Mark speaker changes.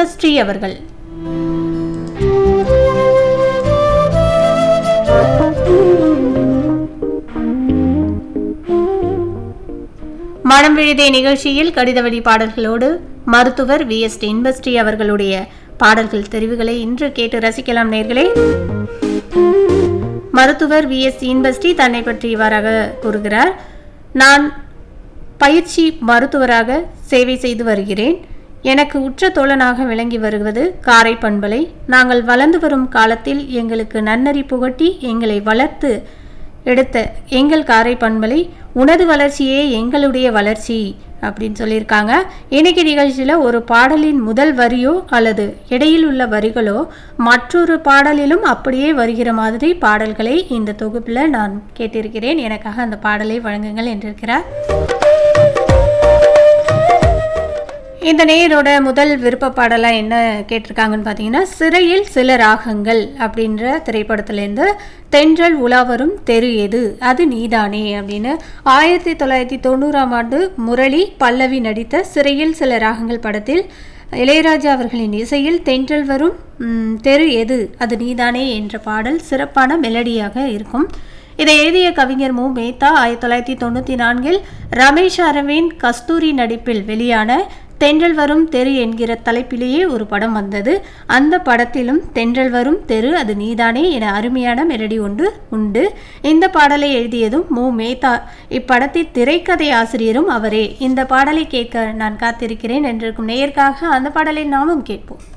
Speaker 1: இன்பஸ்ரீ அவர்கள் மனம் விழுதே நிகழ்ச்சியில் கடிதவழி பாடல்களோடு மருத்துவர் வி எஸ் இன்பஸ்ரீ அவர்களுடைய பாடல்கள் தெரிவுகளை இன்று கேட்டு ரசிக்கலாம் நேர்களே மருத்துவர் வி எஸ் இன்பஸ்ரீ தன்னை பற்றி இவ்வாறாக கூறுகிறார் நான் பயிற்சி மருத்துவராக சேவை செய்து வருகிறேன் எனக்கு உற்ற தோழனாக விளங்கி வருவது காரை பண்பலை நாங்கள் வளர்ந்து வரும் காலத்தில் எங்களுக்கு நன்னறி புகட்டி எங்களை வளர்த்து எடுத்த எங்கள் காரை பண்பலை உனது வளர்ச்சியே எங்களுடைய வளர்ச்சி அப்படின்னு சொல்லியிருக்காங்க இன்னைக்கு நிகழ்ச்சியில் ஒரு பாடலின் முதல் வரியோ அல்லது இடையில் உள்ள வரிகளோ மற்றொரு பாடலிலும் அப்படியே வருகிற மாதிரி பாடல்களை இந்த தொகுப்பில் நான் கேட்டிருக்கிறேன் எனக்காக அந்த பாடலை வழங்குங்கள் என்றிருக்கிறார் இந்த நேயரோட முதல் விருப்ப பாடலாக என்ன கேட்டிருக்காங்கன்னு பார்த்தீங்கன்னா சிறையில் சில ராகங்கள் அப்படின்ற திரைப்படத்துலேருந்து தென்றல் உலாவரும் தெரு எது அது நீதானே அப்படின்னு ஆயிரத்தி தொள்ளாயிரத்தி தொண்ணூறாம் ஆண்டு முரளி பல்லவி நடித்த சிறையில் சில ராகங்கள் படத்தில் இளையராஜா அவர்களின் இசையில் தென்றல் வரும் ம், தெரு எது அது நீதானே என்ற பாடல் சிறப்பான மெலடியாக இருக்கும் இதை எழுதிய கவிஞர் மு மேத்தா ஆயிரத்தி தொள்ளாயிரத்தி தொண்ணூற்றி நான்கில் ரமேஷ் அரவிந்த் கஸ்தூரி நடிப்பில் வெளியான தென்றல் வரும் தெரு என்கிற தலைப்பிலேயே ஒரு படம் வந்தது அந்த படத்திலும் தென்றல் வரும் தெரு அது நீதானே என அருமையான மெலடி ஒன்று உண்டு இந்த பாடலை எழுதியதும் மு மேத்தா இப்படத்தின் திரைக்கதை ஆசிரியரும் அவரே இந்த பாடலை கேட்க நான் காத்திருக்கிறேன் என்றிருக்கும் நேயர்க்காக அந்த பாடலை நாமும் கேட்போம்